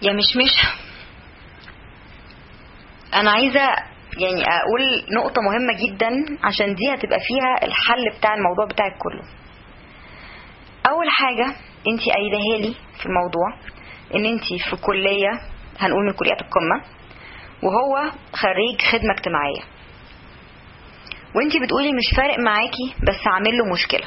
يا مشمش انا عايزه يعني اقول نقطه مهمه جدا عشان دي هتبقى فيها الحل بتاع الموضوع بتاعك كله اول حاجه انت قايلها لي في الموضوع ان انت في كليه هنقول من كليات القمه وهو خريج خدمه اجتماعيه وانت بتقولي مش فارق معاكي بس عامل له مشكله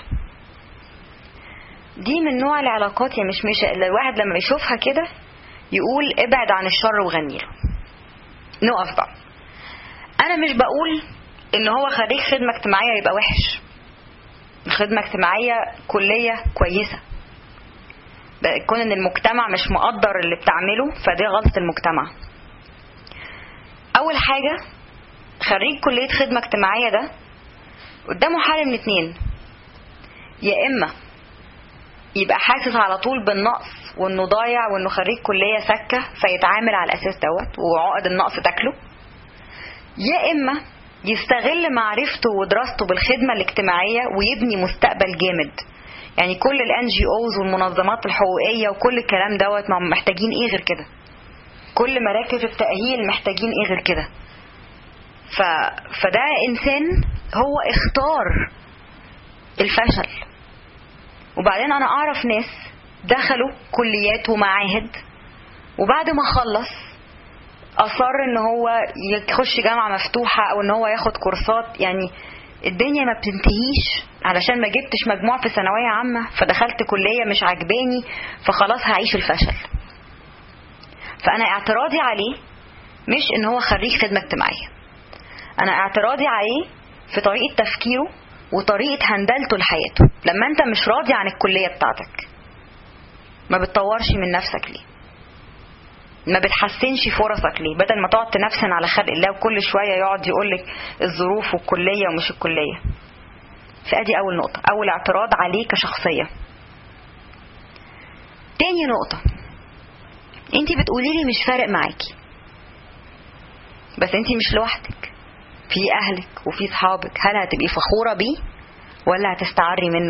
دي من نوع العلاقات يا مشمشة اللي الواحد لما يشوفها كده يقول ابعد عن الشر وغني له نقف بقى انا مش بقول ان هو خريج خدمه اجتماعيه يبقى وحش الخدمه اجتماعيه كليه كويسه كون ان المجتمع مش مقدر اللي بتعمله فدي غلطه المجتمع اول حاجه خريج كليه خدمه اجتماعيه ده قدامه حل من اتنين يا اما يبقى حاسس على طول بالنقص وانه ضايع وانه خريج كليه سكه فيتعامل على الاساس دوت وعقد النقص تاكله يا اما يستغل معرفته ودراسته بالخدمه الاجتماعيه ويبني مستقبل جامد يعني كل الان جي اوز والمنظمات الحقوقيه وكل الكلام دوت ما هم محتاجين ايه غير كده كل مراكز التاهيل محتاجين ايه غير كده ف... فده انسان هو اختار الفشل وبعدين انا اعرف ناس دخلوا كليات ومعاهد وبعد ما خلص اصر ان هو يخش جامعه مفتوحه او ان هو ياخد كورسات يعني الدنيا ما بتنتهيش علشان ما جبتش مجموع في ثانويه عامه فدخلت كليه مش عجباني فخلاص هعيش الفشل فانا اعتراضي عليه مش ان هو خريج خدمه اجتماعيه انا اعتراضي عليه في طريقه تفكيره وطريقه هندلته لحياته لما انت مش راضي عن الكليه بتاعتك ما بتطورش من نفسك ليه ما بتحسنش فرصك ليه بدل ما تقعد تنفسن على خلق الله وكل شويه يقعد يقول لك الظروف والكليه ومش الكليه فادي اول نقطه اول اعتراض عليه كشخصيه تاني نقطه انت بتقولي لي مش فارق معاكي بس انت مش لوحدك في اهلك وفي صحابك هل هتبقي فخوره بيه ولا هتستعري منه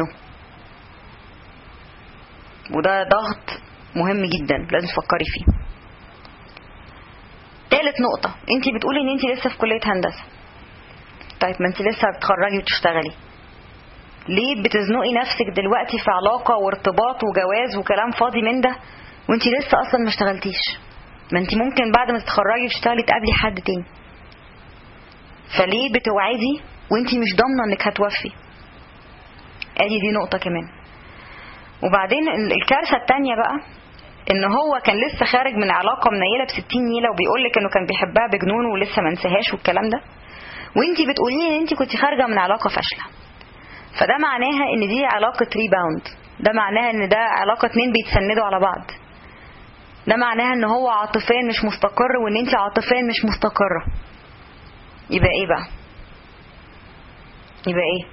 وده ضغط مهم جدا لازم تفكري فيه تالت نقطة انت بتقولي ان انت لسه في كلية هندسة طيب ما انت لسه هتتخرجي وتشتغلي ليه بتزنقي نفسك دلوقتي في علاقة وارتباط وجواز وكلام فاضي من ده وانت لسه اصلا ما اشتغلتيش ما انت ممكن بعد ما تتخرجي وتشتغلي تقابلي حد تاني فليه بتوعدي وانت مش ضامنة انك هتوفي ادي دي نقطة كمان وبعدين الكارثة التانية بقى ان هو كان لسه خارج من علاقة منيلة بستين نيلة وبيقول لك انه كان بيحبها بجنون ولسه ما انساهاش والكلام ده وانتي بتقولي ان انتي كنت خارجة من علاقة فاشلة فده معناها ان دي علاقة ريباوند ده معناها ان ده علاقة اتنين بيتسندوا على بعض ده معناها ان هو عاطفيا مش مستقر وان انتي عاطفيا مش مستقرة يبقى ايه بقى يبقى ايه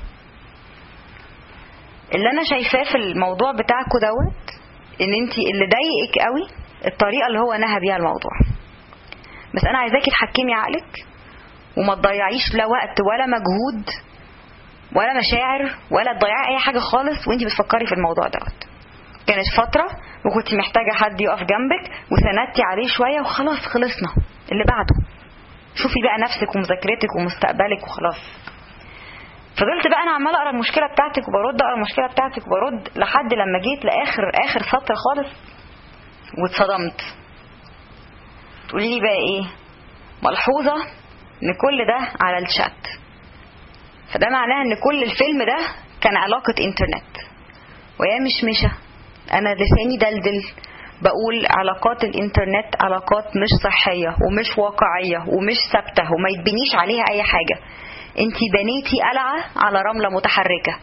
اللي انا شايفاه في الموضوع بتاعكوا دوت ان انت اللي ضايقك قوي الطريقه اللي هو نهى بيها الموضوع بس انا عايزاكي تحكمي عقلك وما تضيعيش لا وقت ولا مجهود ولا مشاعر ولا تضيعي اي حاجه خالص وانت بتفكري في الموضوع دوت كانت فتره وكنت محتاجه حد يقف جنبك وسندتي عليه شويه وخلاص خلصنا اللي بعده شوفي بقى نفسك ومذاكرتك ومستقبلك وخلاص فضلت بقى انا عماله اقرا المشكله بتاعتك وبرد اقرا المشكله بتاعتك وبرد لحد لما جيت لاخر اخر سطر خالص واتصدمت تقولي لي بقى ايه ملحوظه ان كل ده على الشات فده معناه ان كل الفيلم ده كان علاقه انترنت ويا مشمشه انا لساني دلدل بقول علاقات الانترنت علاقات مش صحيه ومش واقعيه ومش ثابته وما يتبنيش عليها اي حاجه انت بنيتي قلعة على رملة متحركة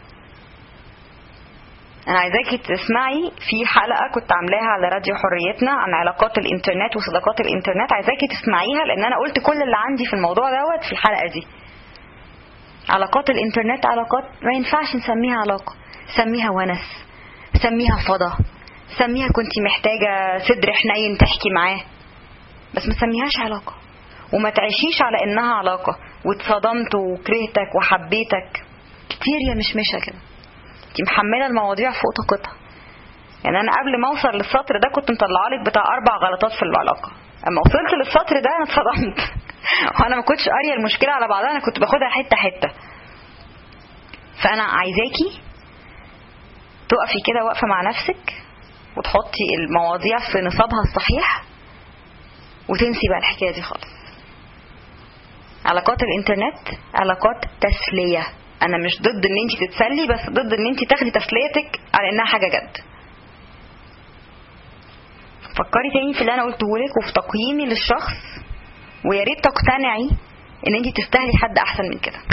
انا عايزاكي تسمعي في حلقة كنت عاملاها على راديو حريتنا عن علاقات الانترنت وصداقات الانترنت عايزاكي تسمعيها لان انا قلت كل اللي عندي في الموضوع دوت في الحلقة دي علاقات الانترنت علاقات ما ينفعش نسميها علاقة سميها ونس سميها فضا سميها كنت محتاجة صدر حنين تحكي معاه بس ما تسميهاش علاقة وما تعيشيش على انها علاقة واتصدمت وكرهتك وحبيتك كتير يا مشمشة كده انت محملة المواضيع فوق طاقتها يعني انا قبل ما اوصل للسطر ده كنت مطلعه لك بتاع اربع غلطات في العلاقه اما وصلت للسطر ده انا اتصدمت وانا ما كنتش قاريه المشكله على بعضها انا كنت باخدها حته حته فانا عايزاكي تقفي كده واقفه مع نفسك وتحطي المواضيع في نصابها الصحيح وتنسي بقى الحكايه دي خالص علاقات الانترنت علاقات تسليه انا مش ضد ان انت تتسلي بس ضد ان انت تاخدي تسليتك على انها حاجه جد فكري تاني في اللي انا قلته لك وفي تقييمي للشخص ويا ريت تقتنعي ان انت تستاهلي حد احسن من كده